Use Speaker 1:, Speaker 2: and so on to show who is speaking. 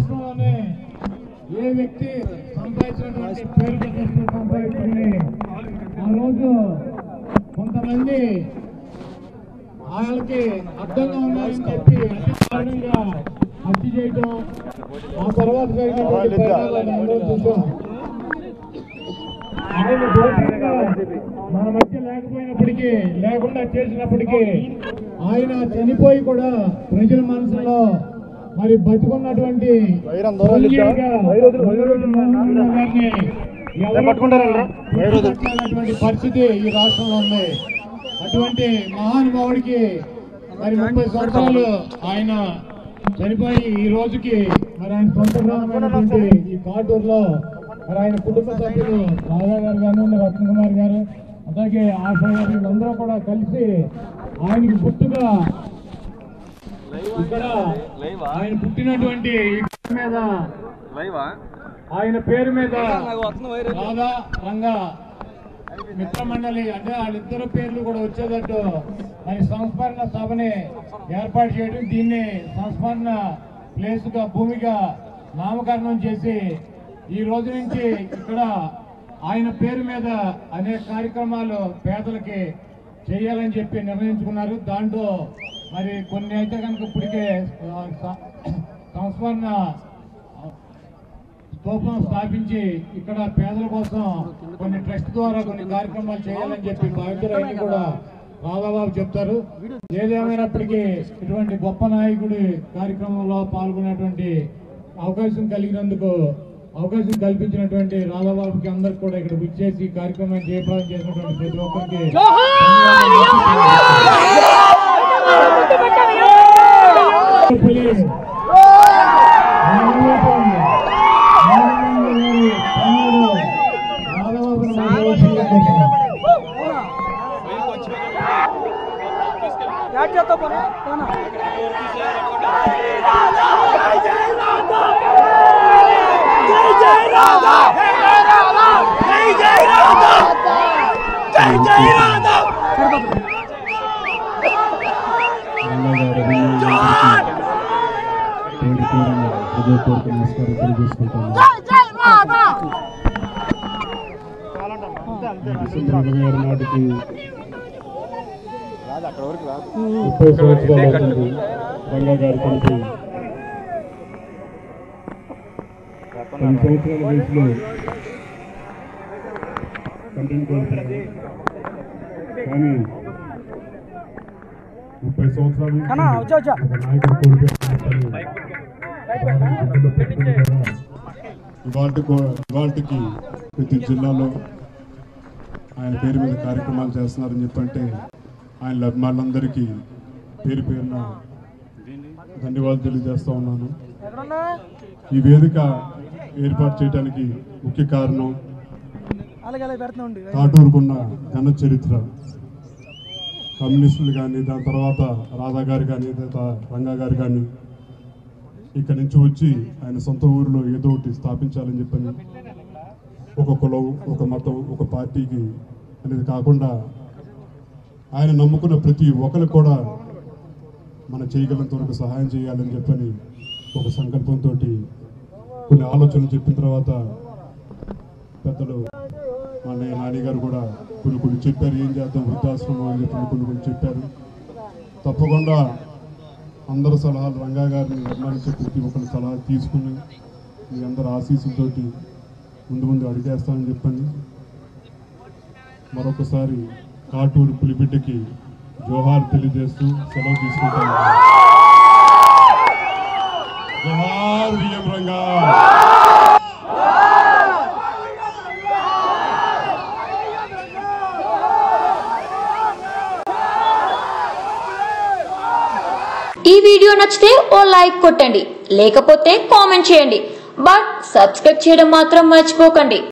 Speaker 1: రాష్ట్రంలోనే ఏ వ్యక్తి సంపాదించినటువంటి పేరు ప్రతిష్టలు సంపాదించుకుని ఆ రోజు కొంతమంది వాళ్ళకి అర్థంగా ఉన్నారని చెప్పి అతి దారుణంగా హత్య చేయడం ఆ తర్వాత జరిగినటువంటి పరిణామాలను అందరూ చూసాం ఆయన దోషులుగా మన మధ్య లేకపోయినప్పటికీ లేకుండా చేసినప్పటికీ ఆయన చనిపోయి కూడా ప్రజల మనసులో మరి బతుకున్నటువంటి సోల్జర్గా వందరోజుల మోహన్ గారిని ఎవరు పట్టినటువంటి పరిస్థితి ఈ రాష్ట్రంలో ఉంది అటువంటి మహానుభావుడికి మరి ముప్పై సంవత్సరాలు ఆయన చనిపోయి ఈ రోజుకి మరి ఆయన సొంత గ్రామమైనటువంటి ఈ కాటూరులో మరి ఆయన కుటుంబ సభ్యులు రాధా గారు కానివ్వండి రత్నకుమార్ గారు అలాగే ఆశా గారు వీళ్ళందరూ కూడా కలిసి ఆయనకి గుర్తుగా ఇక్కడ ఆయన పుట్టినటువంటి ఈ గుట్ట మీద ఆయన పేరు మీద రాధా రంగా మిత్రమండలి అంటే వాళ్ళిద్దరు పేర్లు కూడా వచ్చేటట్టు మరి సంస్మరణ సభని ఏర్పాటు చేయడం దీన్ని సంస్మరణ ప్లేస్ గా భూమిగా నామకరణం చేసి ఈ రోజు నుంచి ఇక్కడ ఆయన పేరు మీద అనేక కార్యక్రమాలు పేదలకి చేయాలని చెప్పి నిర్ణయించుకున్నారు దాంట్లో మరి కొన్ని అయితే కనుక ఇప్పటికే ఆ, స- సంస్మరణ స్తూపం స్థాపించి ఇక్కడ పేదల కోసం కొన్ని ట్రస్ట్ ద్వారా కొన్ని కార్యక్రమాలు చేయాలని చెప్పి బాధ్యులన్నీ కూడా రాధాబాబు చెప్తారు ఏదేమైనప్పటికీ ఇటువంటి గొప్ప నాయకుడి కార్యక్రమంలో పాల్గొనేటువంటి అవకాశం కలిగినందుకు అవకాశం కల్పించినటువంటి రాధాబాబుకి అందరికి కూడా ఇక్కడ విచ్చేసి ఈ కార్యక్రమాన్ని జయప్రదం చేసినటువంటి ప్రతి ఒక్కరికి ధన్యవాదాలు.
Speaker 2: యాడ్ చేస్తా పోనీ పోనా
Speaker 1: హృదయపూర్వక నమస్కారం తెలియజేసుకుంటాను డిసెంబర్ ఇరవై ఆరు నాటికి ముప్పై సంవత్సరాలు అవుతుంది రంగా గారి తండ్రి పది సంవత్సరాల వయసులో తండ్రిని కోల్పోయారు కానీ ముప్పై సంవత్సరాల నుంచి
Speaker 2: కన్నా వచ్చా వచ్చా
Speaker 1: ఒక నాయకుడు కోల్పోయారు ఇవాళకు ఇవాళకి ప్రతి జిల్లాలో ఆయన పేరు మీద కార్యక్రమాలు చేస్తున్నారని చెప్పంటే ఆయన అభిమానులందరికీ పేరు పేరున ధన్యవాదాలు తెలియజేస్తా ఉన్నాను
Speaker 2: ఎక్కడున్నా
Speaker 1: ఈ వేదిక ఏర్పాటు చేయడానికి ముఖ్య కారణం
Speaker 2: అలాగే అలాగే పెడుతూ ఉండి
Speaker 1: కాటూరుకున్న ఘన చరిత్ర కమ్యూనిస్టులు కానీ దాని తర్వాత రాధా గారు కానీ తర్వాత రంగా గారు కానీ ఇక్కడి నుంచి వచ్చి ఆయన సొంత ఊరిలో ఏదో ఒకటి స్థాపించాలని చెప్పని ఒక కులం ఒక మతం ఒక పార్టీకి అనేది కాకుండా ఆయన నమ్ముకున్న ప్రతి ఒక్కరికి కూడా మన చేయగలంత వరకు సహాయం చేయాలని చెప్పని ఒక సంకల్పంతో కొన్ని ఆలోచనలు చెప్పిన తర్వాత పెద్దలు మా అన్నయ్య నాని గారు కూడా కొన్ని కొన్ని చెప్పారు ఏం చేద్దాం వృద్ధాశ్రమం అని చెప్పి కొన్ని కొన్ని చెప్పారు తప్పకుండా అందరి సలహాలు రంగా గారిని నిర్మాణించే ప్రతి ఒక్కరి సలహా తీసుకుని మీ అందరి ఆశీస్సులతోటి ముందు ముందు అడిగేస్తామని చెప్పండి మరొకసారి కాటూరు పులిబిడ్డకి జోహార్ తెలియజేస్తూ సెలవు తీసుకుంటాను జోహార్ విఎం రంగా
Speaker 3: ఈ వీడియో నచ్చితే ఓ లైక్ కొట్టండి లేకపోతే కామెంట్ చేయండి బట్ సబ్స్క్రైబ్ చేయడం మాత్రం మర్చిపోకండి